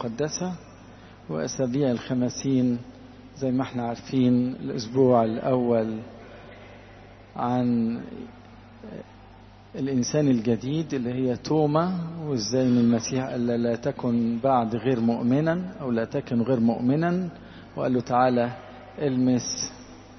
المقدسة وأسابيع الخمسين زي ما احنا عارفين الأسبوع الأول عن الإنسان الجديد اللي هي توما وإزاي إن المسيح قال لا تكن بعد غير مؤمنا أو لا تكن غير مؤمنا وقال له تعالى المس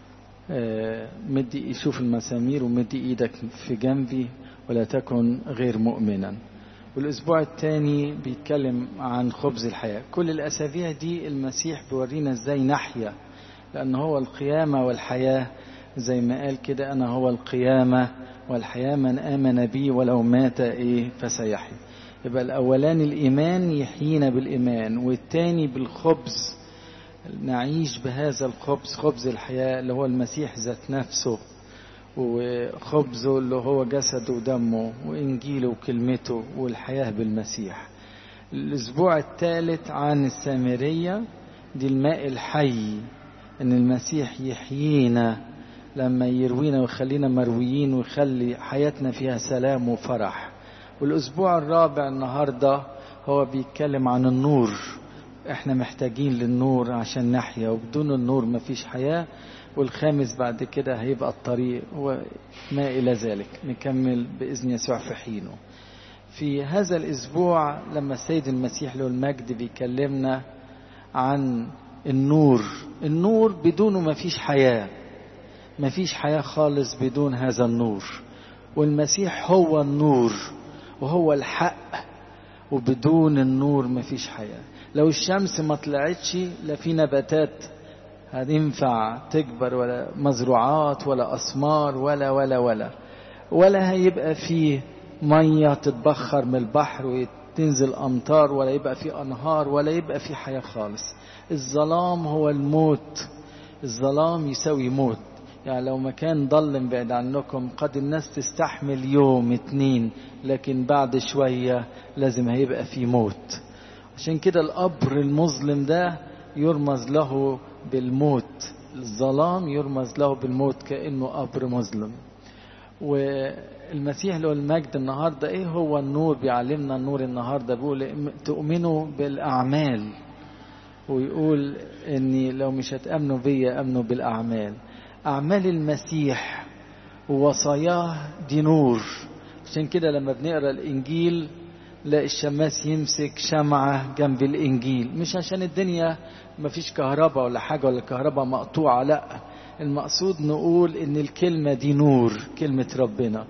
مدي شوف المسامير ومدي ايدك في جنبي ولا تكن غير مؤمنا والاسبوع الثاني بيتكلم عن خبز الحياة كل الاسابيع دي المسيح بيورينا ازاي نحيا لان هو القيامة والحياة زي ما قال كده انا هو القيامة والحياة من امن بي ولو مات ايه فسيحيا يبقى الاولاني الايمان يحيينا بالايمان والتاني بالخبز نعيش بهذا الخبز خبز الحياة اللي هو المسيح ذات نفسه وخبزه اللي هو جسده ودمه وإنجيله وكلمته والحياة بالمسيح الأسبوع الثالث عن السامرية دي الماء الحي إن المسيح يحيينا لما يروينا ويخلينا مرويين ويخلي حياتنا فيها سلام وفرح والأسبوع الرابع النهاردة هو بيتكلم عن النور احنا محتاجين للنور عشان نحيا وبدون النور مفيش حياة والخامس بعد كده هيبقى الطريق وما إلى ذلك نكمل بإذن يسوع في حينه في هذا الأسبوع لما السيد المسيح له المجد بيكلمنا عن النور النور بدونه مفيش حياة مفيش حياة خالص بدون هذا النور والمسيح هو النور وهو الحق وبدون النور مفيش حياة لو الشمس ما طلعتش لا في نباتات هتنفع تكبر ولا مزروعات ولا أسمار ولا ولا ولا ولا هيبقى فيه مية تتبخر من البحر وتنزل أمطار ولا يبقى فيه أنهار ولا يبقى فيه حياة خالص الظلام هو الموت الظلام يساوي موت يعني لو مكان ضلم بعيد عنكم قد الناس تستحمل يوم اتنين لكن بعد شوية لازم هيبقى فيه موت عشان كده القبر المظلم ده يرمز له بالموت الظلام يرمز له بالموت كأنه قبر مظلم والمسيح له المجد النهاردة ايه هو النور بيعلمنا النور النهاردة بيقول تؤمنوا بالأعمال ويقول اني لو مش هتأمنوا بيا أمنوا بالأعمال أعمال المسيح ووصاياه دي نور عشان كده لما بنقرا الإنجيل لا الشماس يمسك شمعة جنب الإنجيل مش عشان الدنيا مفيش كهرباء ولا حاجة ولا الكهرباء مقطوعة لا المقصود نقول إن الكلمة دي نور كلمة ربنا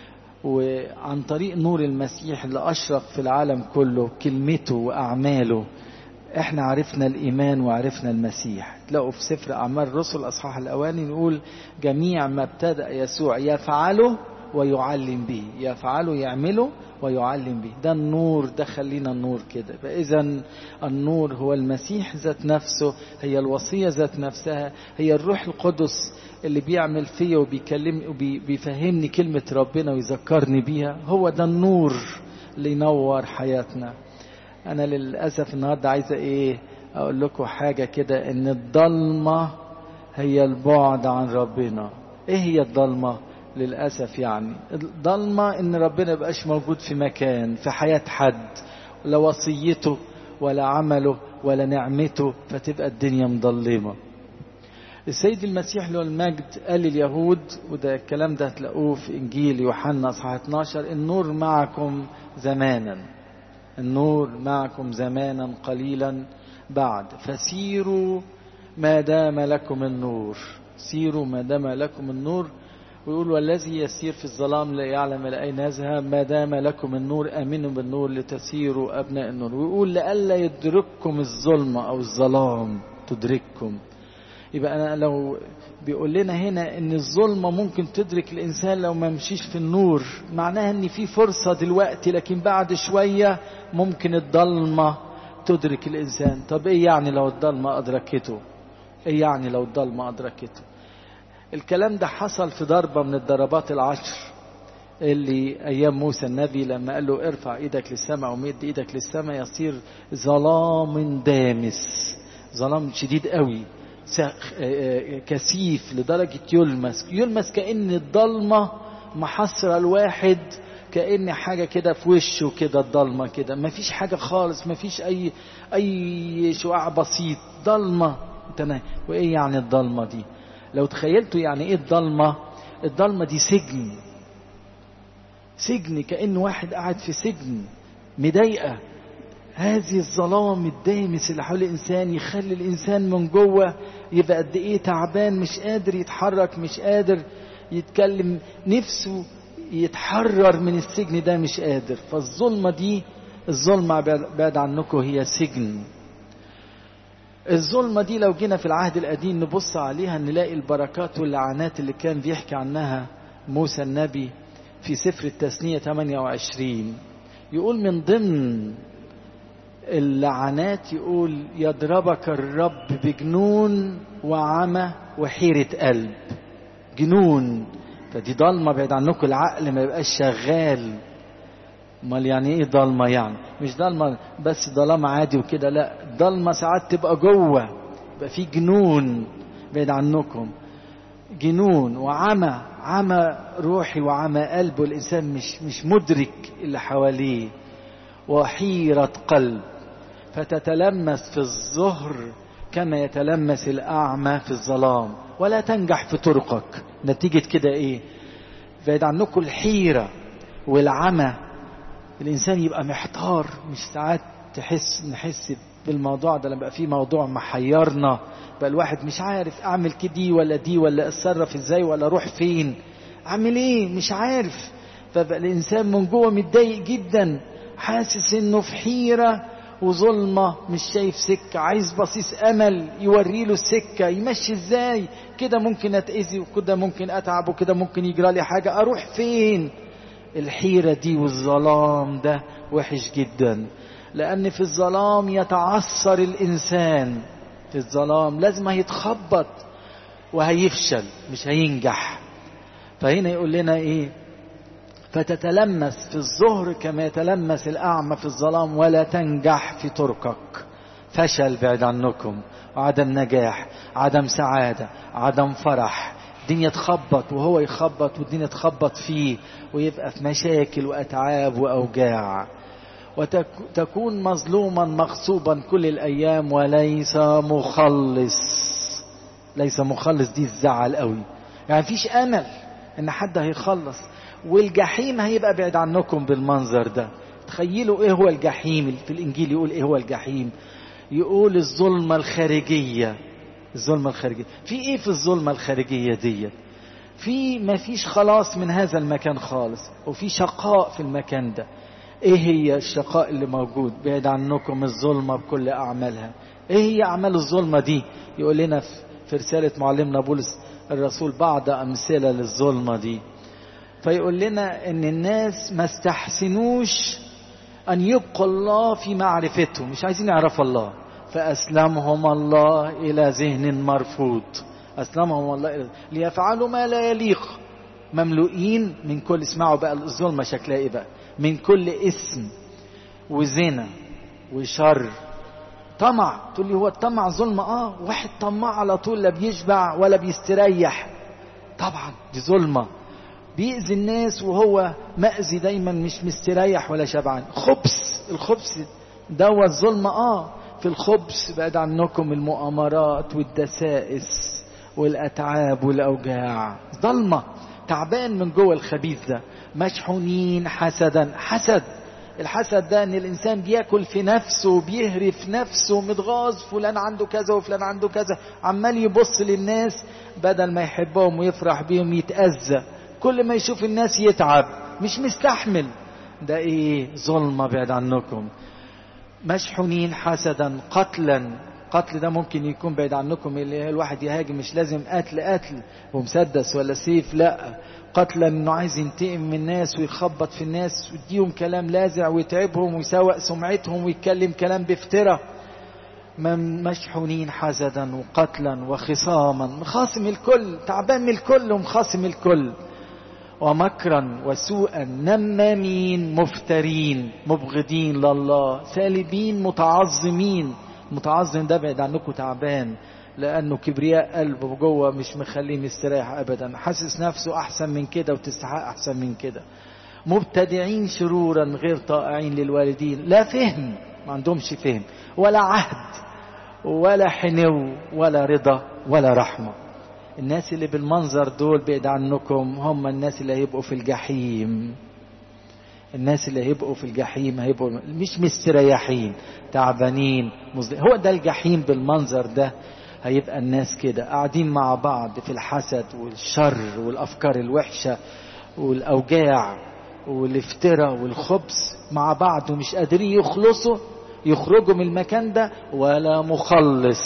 وعن طريق نور المسيح اللي أشرق في العالم كله كلمته وأعماله احنا عرفنا الإيمان وعرفنا المسيح تلاقوا في سفر أعمال الرسل الأصحاح الأواني نقول جميع ما ابتدأ يسوع يفعله ويعلم به يفعله يعمله ويعلم به ده النور ده خلينا النور كده فإذا النور هو المسيح ذات نفسه هي الوصية ذات نفسها هي الروح القدس اللي بيعمل فيا وبيكلم وبيفهمني كلمة ربنا ويذكرني بيها هو ده النور اللي ينور حياتنا أنا للأسف النهاردة عايزة إيه أقول لكم حاجة كده إن الضلمة هي البعد عن ربنا إيه هي الضلمة للأسف يعني الضلمة إن ربنا يبقاش موجود في مكان في حياة حد لا وصيته ولا عمله ولا نعمته فتبقى الدنيا مضلمة السيد المسيح له المجد قال لليهود وده الكلام ده هتلاقوه في إنجيل يوحنا صح 12 النور معكم زمانا النور معكم زمانا قليلا بعد فسيروا ما دام لكم النور سيروا ما دام لكم النور ويقول والذي يسير في الظلام لا يعلم إلى أين يذهب ما دام لكم النور آمنوا بالنور لتسيروا أبناء النور ويقول لئلا يدرككم الظلمة أو الظلام تدرككم يبقى أنا لو بيقول لنا هنا ان الظلمة ممكن تدرك الانسان لو ما مشيش في النور معناها ان في فرصة دلوقتي لكن بعد شوية ممكن الضلمة تدرك الانسان طب ايه يعني لو الضلمة ادركته ايه يعني لو الضلمة ادركته الكلام ده حصل في ضربة من الضربات العشر اللي ايام موسى النبي لما قال له ارفع ايدك للسماء ومد ايدك للسماء يصير ظلام دامس ظلام شديد قوي كثيف لدرجة يلمس يلمس كأن الضلمة محصرة الواحد كأن حاجة كده في وشه كده الضلمة كده مفيش حاجة خالص مفيش أي أي شعاع بسيط ضلمة تمام وإيه يعني الضلمة دي لو تخيلتوا يعني إيه الضلمة الضلمة دي سجن سجن كأن واحد قاعد في سجن مضايقة هذه الظلام الدامس اللي حول الإنسان يخلي الإنسان من جوه يبقى قد إيه تعبان مش قادر يتحرك مش قادر يتكلم نفسه يتحرر من السجن ده مش قادر فالظلمة دي الظلمة بعد عنكم هي سجن الظلمة دي لو جينا في العهد القديم نبص عليها نلاقي البركات واللعنات اللي كان بيحكي عنها موسى النبي في سفر التثنية 28 يقول من ضمن اللعنات يقول يضربك الرب بجنون وعمى وحيرة قلب جنون فدي ضلمة بعيد عنكم العقل ما يبقاش شغال امال يعني ايه ضلمة يعني مش ضلمة بس ظلام عادي وكده لا ضلمة ساعات تبقى جوه يبقى في جنون بعيد عنكم جنون وعمى عمى روحي وعمى قلبه الانسان مش مش مدرك اللي حواليه وحيرة قلب فتتلمس في الظهر كما يتلمس الأعمى في الظلام ولا تنجح في طرقك نتيجة كده إيه بعيد عنكم الحيرة والعمى الإنسان يبقى محتار مش ساعات تحس نحس بالموضوع ده لما بقى في موضوع محيرنا بقى الواحد مش عارف أعمل كدي ولا دي ولا أتصرف إزاي ولا أروح فين أعمل إيه مش عارف فبقى الإنسان من جوه متضايق جدا حاسس إنه في حيرة وظلمة مش شايف سكة عايز بصيص أمل يوري له السكة يمشي إزاي كده ممكن أتأذي وكده ممكن أتعب وكده ممكن يجرى لي حاجة أروح فين الحيرة دي والظلام ده وحش جدا لأن في الظلام يتعثر الإنسان في الظلام لازم هيتخبط وهيفشل مش هينجح فهنا يقول لنا إيه فتتلمس في الظهر كما يتلمس الأعمى في الظلام ولا تنجح في طرقك فشل بعد عنكم وعدم نجاح عدم سعادة عدم فرح الدنيا تخبط وهو يخبط والدنيا تخبط فيه ويبقى في مشاكل وأتعاب وأوجاع وتكون مظلوما مغصوبا كل الأيام وليس مخلص ليس مخلص دي الزعل قوي يعني فيش أمل إن حد هيخلص والجحيم هيبقى بعيد عنكم بالمنظر ده تخيلوا ايه هو الجحيم في الانجيل يقول ايه هو الجحيم يقول الظلمة الخارجية الظلمة الخارجية في ايه في الظلمة الخارجية دي في ما فيش خلاص من هذا المكان خالص وفي شقاء في المكان ده ايه هي الشقاء اللي موجود بعيد عنكم الظلمة بكل اعمالها ايه هي اعمال الظلمة دي يقول لنا في رسالة معلمنا بولس الرسول بعض امثلة للظلمة دي فيقول لنا ان الناس ما استحسنوش ان يبقى الله في معرفتهم مش عايزين يعرفوا الله فاسلمهم الله الى ذهن مرفوض اسلمهم الله إلى ليفعلوا ما لا يليق مملوئين من كل اسمعوا بقى الظلمه شكلها ايه بقى من كل اسم وزنا وشر طمع تقول لي هو الطمع ظلم اه واحد طماع على طول لا بيشبع ولا بيستريح طبعا دي ظلمه بيأذي الناس وهو مأذي دايما مش مستريح ولا شبعان خبث الخبث دوت ظلم اه في الخبث بعد عنكم المؤامرات والدسائس والأتعاب والأوجاع ظلمة تعبان من جوه الخبيث ده مشحونين حسدا حسد الحسد ده ان الانسان بياكل في نفسه وبيهري في نفسه متغاظ فلان عنده كذا وفلان عنده كذا عمال يبص للناس بدل ما يحبهم ويفرح بيهم يتأذى كل ما يشوف الناس يتعب مش مستحمل ده ايه ظلمة بعد عنكم مشحونين حسدا قتلا قتل ده ممكن يكون بعيد عنكم اللي الواحد يهاجم مش لازم قتل قتل ومسدس ولا سيف لا قتلا انه عايز ينتقم من الناس ويخبط في الناس ويديهم كلام لاذع ويتعبهم ويسوق سمعتهم ويتكلم كلام بافتراء مشحونين حسدا وقتلا وخصاما مخاصم الكل تعبان من الكل ومخاصم الكل ومكرا وسوءا نمامين مفترين مبغضين لله سالبين متعظمين متعظم ده بعد عنكم تعبان لانه كبرياء قلبه جوه مش مخليه مستريح ابدا حاسس نفسه احسن من كده وتستحق احسن من كده مبتدعين شرورا غير طائعين للوالدين لا فهم ما عندهمش فهم ولا عهد ولا حنو ولا رضا ولا رحمة الناس اللي بالمنظر دول بعيد عنكم هم الناس اللي هيبقوا في الجحيم الناس اللي هيبقوا في الجحيم هيبقوا مش مستريحين تعبانين مزل... هو ده الجحيم بالمنظر ده هيبقى الناس كده قاعدين مع بعض في الحسد والشر والافكار الوحشه والاوجاع والافتراء والخبث مع بعض ومش قادرين يخلصوا يخرجوا من المكان ده ولا مخلص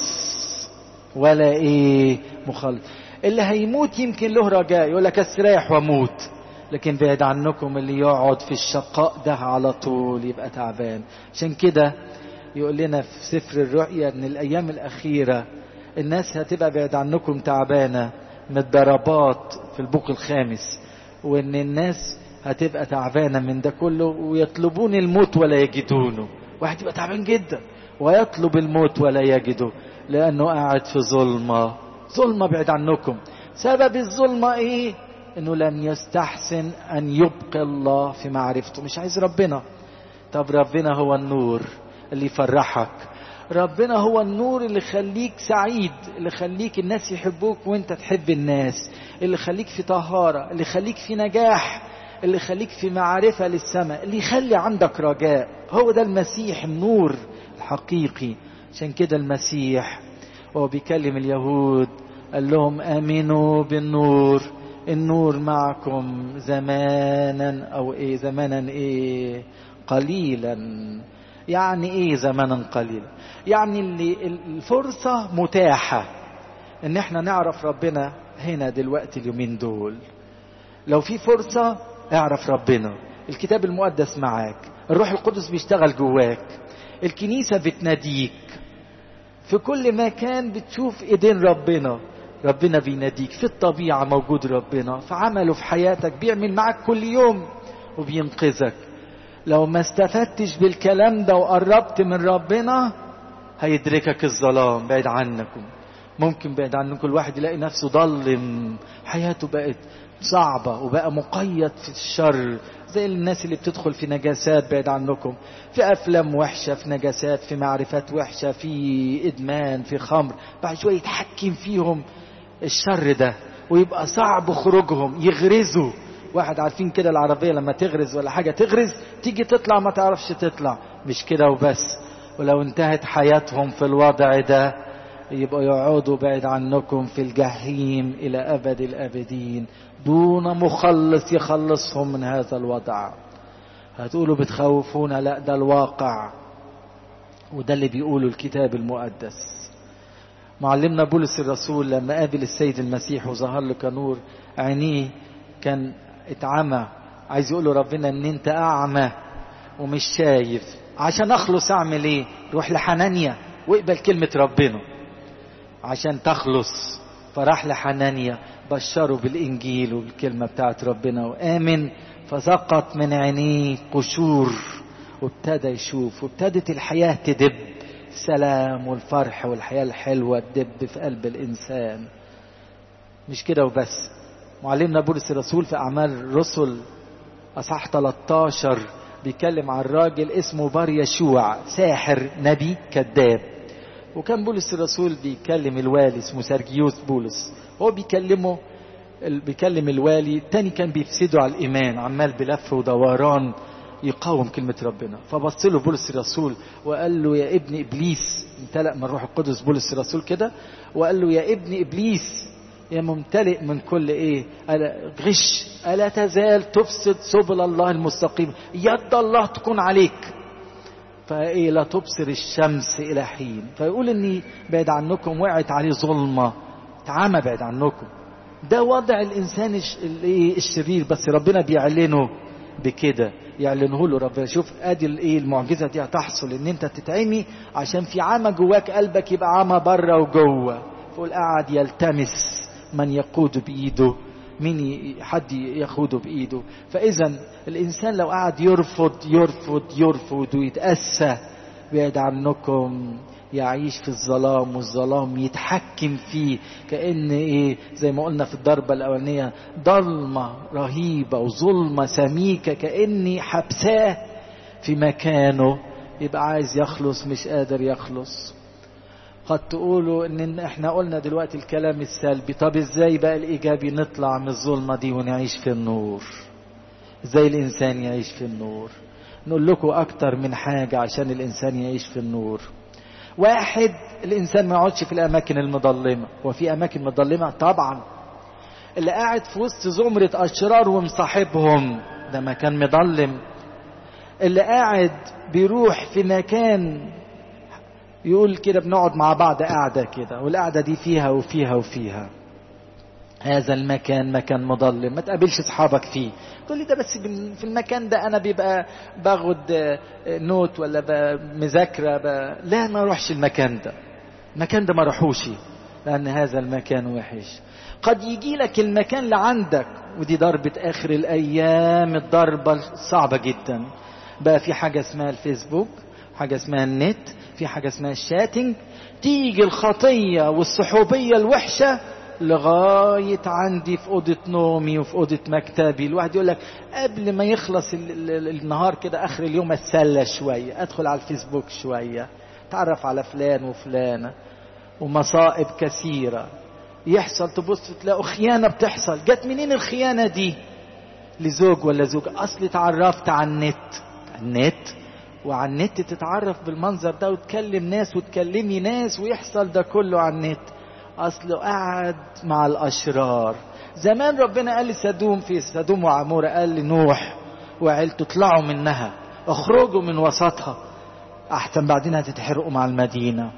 ولا ايه مخلص اللي هيموت يمكن له رجاء يقول لك استريح واموت لكن بعيد عنكم اللي يقعد في الشقاء ده على طول يبقى تعبان عشان كده يقول لنا في سفر الرؤيا ان الايام الاخيره الناس هتبقى بعيد عنكم تعبانه من الضربات في البوق الخامس وان الناس هتبقى تعبانه من ده كله ويطلبون الموت ولا يجدونه واحد يبقى تعبان جدا ويطلب الموت ولا يجده لانه قاعد في ظلمه ظلمه بعيد عنكم سبب الظلمه ايه انه لم يستحسن ان يبقى الله في معرفته مش عايز ربنا طب ربنا هو النور اللي يفرحك ربنا هو النور اللي يخليك سعيد اللي يخليك الناس يحبوك وانت تحب الناس اللي يخليك في طهارة اللي يخليك في نجاح اللي يخليك في معرفة للسماء اللي يخلي عندك رجاء هو ده المسيح النور الحقيقي عشان كده المسيح وهو بيكلم اليهود قال لهم امنوا بالنور النور معكم زمانا او ايه زمانا ايه قليلا يعني ايه زمانا قليلا يعني اللي الفرصة متاحة ان احنا نعرف ربنا هنا دلوقتي اليومين دول لو في فرصة اعرف ربنا الكتاب المقدس معاك الروح القدس بيشتغل جواك الكنيسة بتناديك في كل مكان بتشوف ايدين ربنا ربنا بيناديك في الطبيعة موجود ربنا في عمله في حياتك بيعمل معك كل يوم وبينقذك لو ما استفدتش بالكلام ده وقربت من ربنا هيدركك الظلام بعيد عنكم ممكن بعيد عنكم الواحد يلاقي نفسه ضلم حياته بقت صعبة وبقى مقيد في الشر زي الناس اللي بتدخل في نجاسات بعيد عنكم في أفلام وحشة في نجاسات في معرفات وحشة في إدمان في خمر بعد شوية يتحكم فيهم الشر ده ويبقى صعب خروجهم يغرزوا واحد عارفين كده العربية لما تغرز ولا حاجة تغرز تيجي تطلع ما تعرفش تطلع مش كده وبس ولو انتهت حياتهم في الوضع ده يبقوا يقعدوا بعيد عنكم في الجحيم إلى أبد الأبدين دون مخلص يخلصهم من هذا الوضع هتقولوا بتخوفونا لا ده الواقع وده اللي بيقوله الكتاب المقدس معلمنا بولس الرسول لما قابل السيد المسيح وظهر له كنور عينيه كان اتعمى عايز يقول له ربنا ان انت اعمى ومش شايف عشان اخلص اعمل ايه روح لحنانيا واقبل كلمة ربنا عشان تخلص فراح لحنانيا بشره بالانجيل وبالكلمة بتاعت ربنا وامن فسقط من عينيه قشور وابتدى يشوف وابتدت الحياة تدب السلام والفرح والحياة الحلوة تدب في قلب الإنسان مش كده وبس معلمنا بولس الرسول في أعمال الرسل أصح 13 بيتكلم عن راجل اسمه بار يشوع ساحر نبي كذاب وكان بولس الرسول بيكلم الوالي اسمه سرجيوس بولس هو بيكلمه بيكلم الوالي التاني كان بيفسده على الإيمان عمال بلف ودوران يقاوم كلمة ربنا فبص له بولس الرسول وقال له يا ابن إبليس امتلأ من روح القدس بولس الرسول كده وقال له يا ابن إبليس يا ممتلئ من كل ايه ألا غش ألا تزال تفسد سبل الله المستقيم يد الله تكون عليك فايه لا تبصر الشمس الى حين فيقول اني بعد عنكم وقعت عليه ظلمه اتعمى بعد عنكم ده وضع الانسان الشرير بس ربنا بيعلنه بكده يعلنه له ربنا شوف ادي الايه المعجزه دي هتحصل ان انت تتعمي عشان في عمى جواك قلبك يبقى عمى بره وجوه فقول قاعد يلتمس من يقود بايده مين حد ياخده بايده فاذا الانسان لو قعد يرفض يرفض يرفض ويتاسى بعد عنكم يعيش في الظلام والظلام يتحكم فيه كأن ايه زي ما قلنا في الضربة الأولانية ضلمة رهيبة وظلمة سميكة كأني حبساه في مكانه يبقى عايز يخلص مش قادر يخلص قد تقولوا ان احنا قلنا دلوقتي الكلام السلبي طب ازاي بقى الايجابي نطلع من الظلمة دي ونعيش في النور ازاي الانسان يعيش في النور نقول لكم اكتر من حاجة عشان الانسان يعيش في النور واحد الانسان ما يقعدش في الاماكن المظلمة وفي اماكن مظلمة طبعا اللي قاعد في وسط زمرة اشرار ومصاحبهم ده مكان مظلم اللي قاعد بيروح في مكان يقول كده بنقعد مع بعض قاعدة كده والقعدة دي فيها وفيها وفيها هذا المكان مكان مظلم ما تقابلش اصحابك فيه تقول لي ده بس في المكان ده انا بيبقى باخد نوت ولا مذاكره لا ما اروحش المكان ده المكان ده ما اروحوش لان هذا المكان وحش قد يجي لك المكان اللي عندك ودي ضربة آخر الأيام الضربة الصعبة جدا بقى في حاجة اسمها الفيسبوك حاجة اسمها النت في حاجة اسمها الشاتنج تيجي الخطية والصحوبية الوحشة لغاية عندي في أوضة نومي وفي أوضة مكتبي الواحد يقول لك قبل ما يخلص ال ال النهار كده آخر اليوم أتسلى شوية أدخل على الفيسبوك شوية تعرف على فلان وفلانة ومصائب كثيرة يحصل تبص تلاقوا خيانة بتحصل جت منين الخيانة دي لزوج ولا زوجة أصلي تعرفت على النت النت وعلى النت تتعرف بالمنظر ده وتكلم ناس وتكلمي ناس ويحصل ده كله على النت اصله قعد مع الاشرار زمان ربنا قال لسدوم في سدوم وعمورة قال لنوح وعيلته اطلعوا منها اخرجوا من وسطها احسن بعدين هتتحرقوا مع المدينة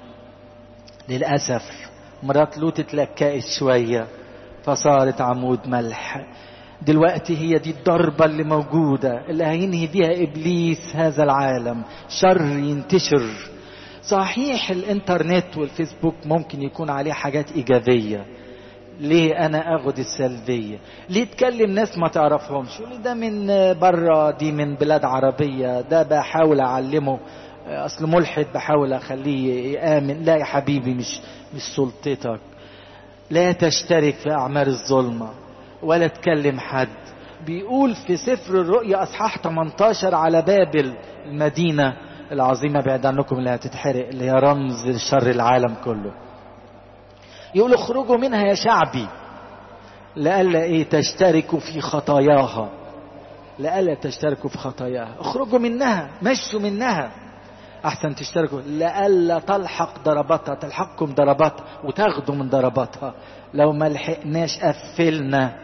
للأسف مرات لوط اتلكأت شوية فصارت عمود ملح دلوقتي هي دي الضربة اللي موجودة اللي هينهي بيها إبليس هذا العالم شر ينتشر صحيح الانترنت والفيسبوك ممكن يكون عليه حاجات إيجابية ليه أنا أخد السلبية ليه تكلم ناس ما تعرفهمش يقول ده من بره دي من بلاد عربية ده بحاول أعلمه أصل ملحد بحاول أخليه يآمن لا يا حبيبي مش مش سلطتك لا تشترك في أعمال الظلمة ولا تكلم حد بيقول في سفر الرؤيا اصحاح 18 على بابل المدينه العظيمه بعيد عنكم اللي هتتحرق اللي هي رمز لشر العالم كله يقول اخرجوا منها يا شعبي لئلا ايه تشتركوا في خطاياها لئلا تشتركوا في خطاياها اخرجوا منها مشوا منها احسن تشتركوا لئلا تلحق ضرباتها تلحقكم ضرباتها وتاخدوا من ضرباتها لو ما لحقناش قفلنا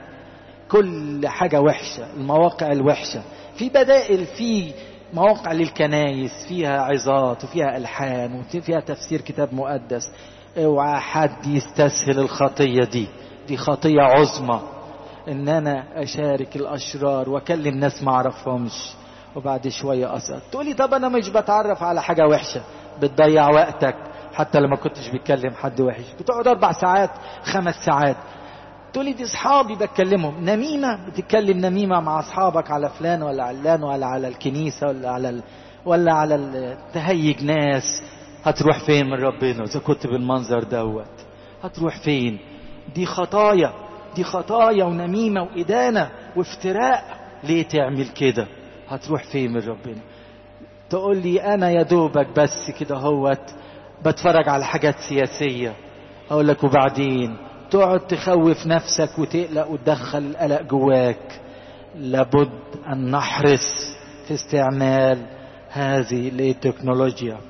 كل حاجة وحشة المواقع الوحشة في بدائل في مواقع للكنايس فيها عظات وفيها ألحان وفيها تفسير كتاب مقدس اوعى حد يستسهل الخطية دي دي خطية عظمى ان انا اشارك الاشرار واكلم ناس ما اعرفهمش وبعد شوية اسقط تقولي طب انا مش بتعرف على حاجة وحشة بتضيع وقتك حتى لما كنتش بتكلم حد وحش بتقعد اربع ساعات خمس ساعات تقولي دي اصحابي بتكلمهم نميمة بتتكلم نميمة مع اصحابك على فلان ولا علان ولا على الكنيسة ولا على ال... ولا على ال... تهيج ناس هتروح فين من ربنا اذا كنت بالمنظر دوت هتروح فين دي خطايا دي خطايا ونميمة وإدانة وافتراء ليه تعمل كده هتروح فين من ربنا تقول لي أنا يا دوبك بس كده هوت بتفرج على حاجات سياسية أقول لك وبعدين تقعد تخوف نفسك وتقلق وتدخل القلق جواك لابد أن نحرص في استعمال هذه التكنولوجيا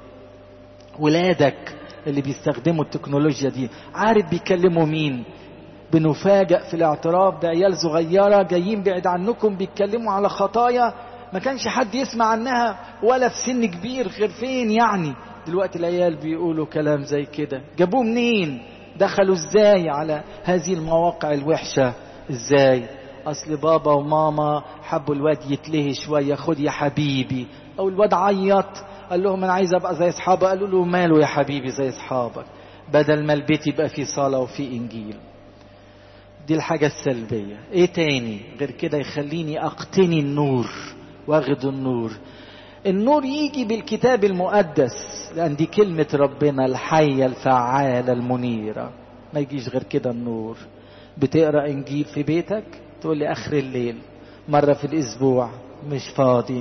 ولادك اللي بيستخدموا التكنولوجيا دي عارف بيكلموا مين بنفاجأ في الاعتراف بعيال صغيرة جايين بعيد عنكم بيتكلموا على خطايا ما كانش حد يسمع عنها ولا في سن كبير غير فين يعني دلوقتي العيال بيقولوا كلام زي كده جابوه منين دخلوا ازاي على هذه المواقع الوحشة ازاي اصل بابا وماما حبوا الواد يتلهي شوية خد يا حبيبي او الواد عيط قال لهم انا عايز ابقى زي اصحابي قالوا له ماله يا حبيبي زي اصحابك بدل ما البيت يبقى فيه صلاة وفيه انجيل دي الحاجة السلبية ايه تاني غير كده يخليني اقتني النور واخد النور النور يجي بالكتاب المقدس لأن دي كلمة ربنا الحية الفعالة المنيرة ما يجيش غير كده النور بتقرأ إنجيل في بيتك تقول لي آخر الليل مرة في الأسبوع مش فاضي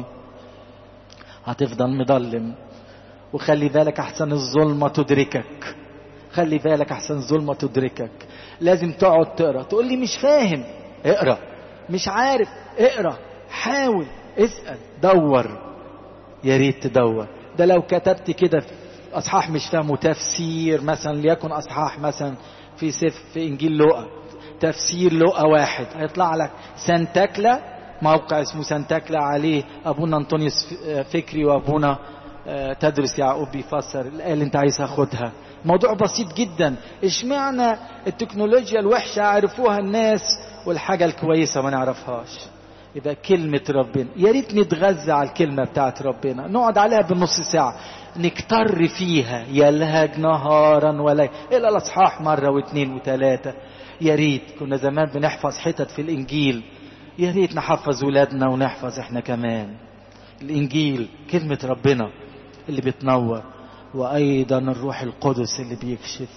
هتفضل مضلم وخلي بالك أحسن الظلمة تدركك خلي بالك أحسن الظلمة تدركك لازم تقعد تقرأ تقول لي مش فاهم اقرأ مش عارف اقرأ حاول اسأل دور يا ريت تدور ده لو كتبت كده في اصحاح مش فاهمه تفسير مثلا ليكن اصحاح مثلا في سف في انجيل لوقا تفسير لوقا واحد هيطلع لك سانتاكلا موقع اسمه سانتاكلا عليه ابونا انطونيوس فكري وابونا تدرس يعقوب بيفسر الايه اللي انت عايز تاخدها موضوع بسيط جدا اشمعنى التكنولوجيا الوحشه عرفوها الناس والحاجه الكويسه ما نعرفهاش يبقى كلمة ربنا يا ريت نتغذى على الكلمة بتاعت ربنا نقعد عليها بنص ساعة نكتر فيها يلهج نهارا ولا إلا الأصحاح مرة واثنين وثلاثة يا ريت كنا زمان بنحفظ حتت في الإنجيل يا ريت نحفظ ولادنا ونحفظ احنا كمان الإنجيل كلمة ربنا اللي بتنور وأيضا الروح القدس اللي بيكشف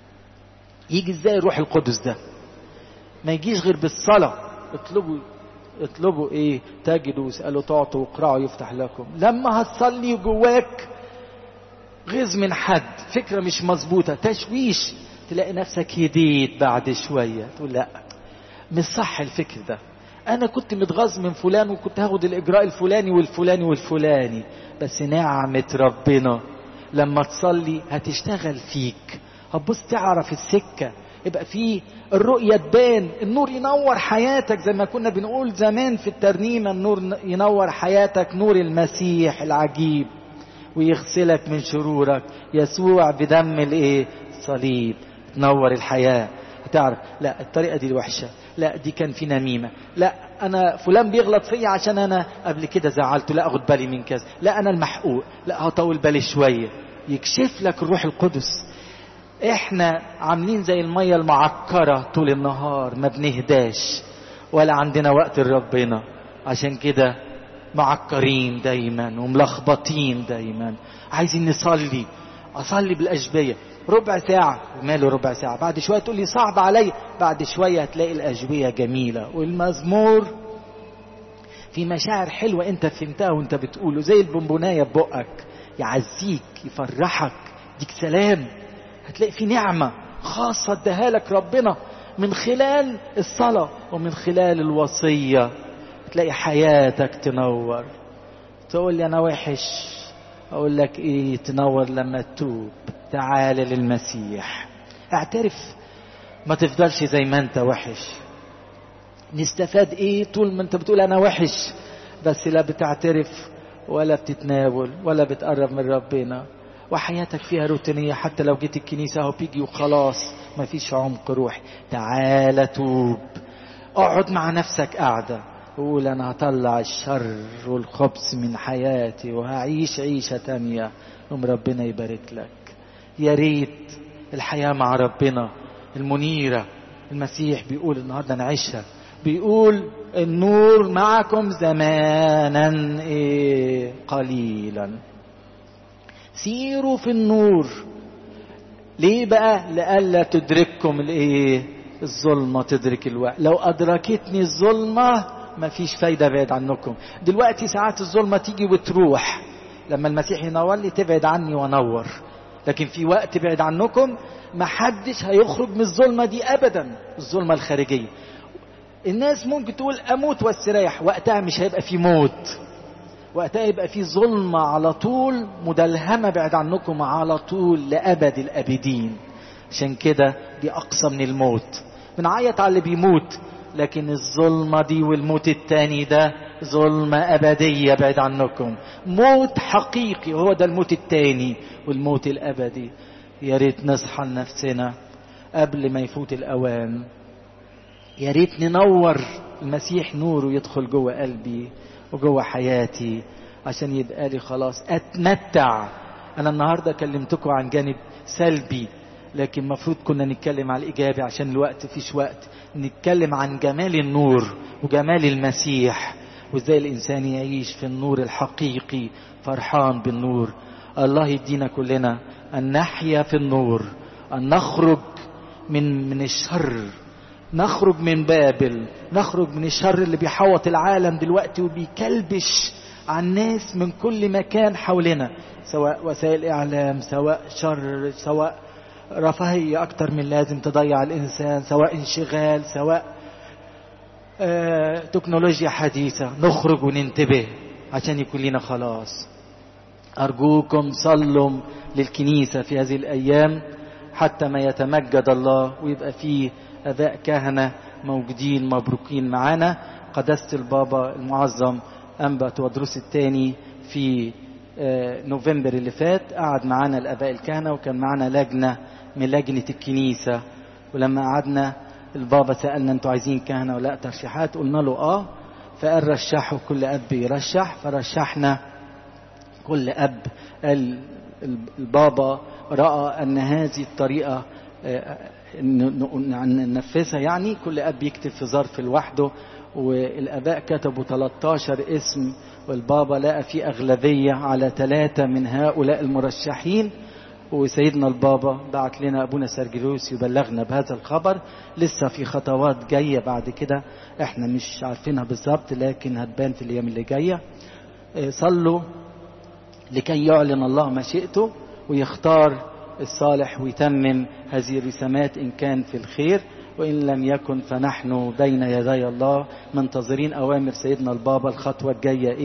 يجي ازاي الروح القدس ده ما يجيش غير بالصلاة اطلبوا اطلبوا ايه تجدوا اسألوا تعطوا واقرعوا يفتح لكم لما هتصلي جواك غيظ من حد فكرة مش مظبوطة تشويش تلاقي نفسك هديت بعد شوية تقول لا مش صح الفكر ده انا كنت متغاظ من فلان وكنت هاخد الاجراء الفلاني والفلاني والفلاني بس نعمة ربنا لما تصلي هتشتغل فيك هتبص تعرف السكة يبقى في الرؤية تبان النور ينور حياتك زي ما كنا بنقول زمان في الترنيمة النور ينور حياتك نور المسيح العجيب ويغسلك من شرورك يسوع بدم الايه الصليب تنور الحياة هتعرف لا الطريقة دي الوحشة لا دي كان في نميمة لا انا فلان بيغلط فيا عشان انا قبل كده زعلته لا اخد بالي من كذا لا انا المحقوق لا هطول بالي شوية يكشف لك الروح القدس احنا عاملين زي المية المعكرة طول النهار ما بنهداش ولا عندنا وقت لربنا عشان كده معكرين دايما وملخبطين دايما عايزين نصلي اصلي بالاشبيه ربع ساعة وماله ربع ساعة بعد شوية تقول لي صعب عليا بعد شوية هتلاقي الأجوية جميلة والمزمور في مشاعر حلوة انت فهمتها وانت بتقوله زي البونبوناية ببقك يعزيك يفرحك يديك سلام هتلاقي في نعمة خاصة اداها لك ربنا من خلال الصلاة ومن خلال الوصية تلاقي حياتك تنور تقول لي أنا وحش أقول لك إيه تنور لما تتوب تعال للمسيح اعترف ما تفضلش زي ما انت وحش نستفاد ايه طول ما انت بتقول انا وحش بس لا بتعترف ولا بتتناول ولا بتقرب من ربنا وحياتك فيها روتينية حتى لو جيت الكنيسة اهو بيجي وخلاص ما فيش عمق روحي تعال توب اقعد مع نفسك قاعدة وقول انا هطلع الشر والخبث من حياتي وهعيش عيشة تانية يوم ربنا يبارك لك يا ريت الحياة مع ربنا المنيرة المسيح بيقول النهاردة نعيشها بيقول النور معكم زمانا إيه قليلا سيروا في النور ليه بقى لألا تدرككم الايه الظلمة تدرك الوقت لو أدركتني الظلمة مفيش فايدة بعيد عنكم دلوقتي ساعات الظلمة تيجي وتروح لما المسيح ينور لي تبعد عني وانور لكن في وقت بعد عنكم ما حدش هيخرج من الظلمة دي أبدا الظلمة الخارجية الناس ممكن تقول أموت واستريح وقتها مش هيبقى في موت وقتها يبقى في ظلمة على طول مدلهمة بعد عنكم على طول لأبد الأبدين عشان كده دي أقصى من الموت بنعيط على اللي بيموت لكن الظلمة دي والموت التاني ده ظلمة أبدية بعد عنكم موت حقيقي وهو ده الموت التاني والموت الأبدي يا ريت نصحى لنفسنا قبل ما يفوت الأوان يا ريت ننور المسيح نوره يدخل جوه قلبي وجوه حياتي عشان يبقى لي خلاص أتمتع أنا النهاردة كلمتكم عن جانب سلبي لكن المفروض كنا نتكلم على الإيجابي عشان الوقت فيش وقت نتكلم عن جمال النور وجمال المسيح وازاي الإنسان يعيش في النور الحقيقي فرحان بالنور الله يدينا كلنا أن نحيا في النور أن نخرج من من الشر نخرج من بابل نخرج من الشر اللي بيحوط العالم دلوقتي وبيكلبش على الناس من كل مكان حولنا سواء وسائل إعلام سواء شر سواء رفاهية أكتر من لازم تضيع الإنسان سواء انشغال سواء آه تكنولوجيا حديثة نخرج وننتبه عشان يكون لنا خلاص أرجوكم صلوا للكنيسة في هذه الأيام حتى ما يتمجد الله ويبقى فيه أباء كهنة موجودين مبروكين معانا قداسة البابا المعظم أنبا تودروس الثاني في نوفمبر اللي فات قعد معانا الآباء الكهنة وكان معانا لجنة من لجنة الكنيسة ولما قعدنا البابا سألنا انتوا عايزين كهنة ولا ترشيحات قلنا له اه فقال رشحوا كل أب يرشح فرشحنا كل أب قال البابا رأى أن هذه الطريقة ننفذها يعني كل أب يكتب في ظرف لوحده والآباء كتبوا 13 اسم والبابا لقى في أغلبية على ثلاثة من هؤلاء المرشحين وسيدنا البابا بعت لنا أبونا سرجلوس يبلغنا بهذا الخبر لسه في خطوات جاية بعد كده احنا مش عارفينها بالظبط لكن هتبان في الأيام اللي جاية صلوا لكي يعلن الله مشيئته ويختار الصالح ويتمم هذه الرسامات إن كان في الخير وإن لم يكن فنحن بين يدي الله منتظرين أوامر سيدنا البابا الخطوة الجاية إيه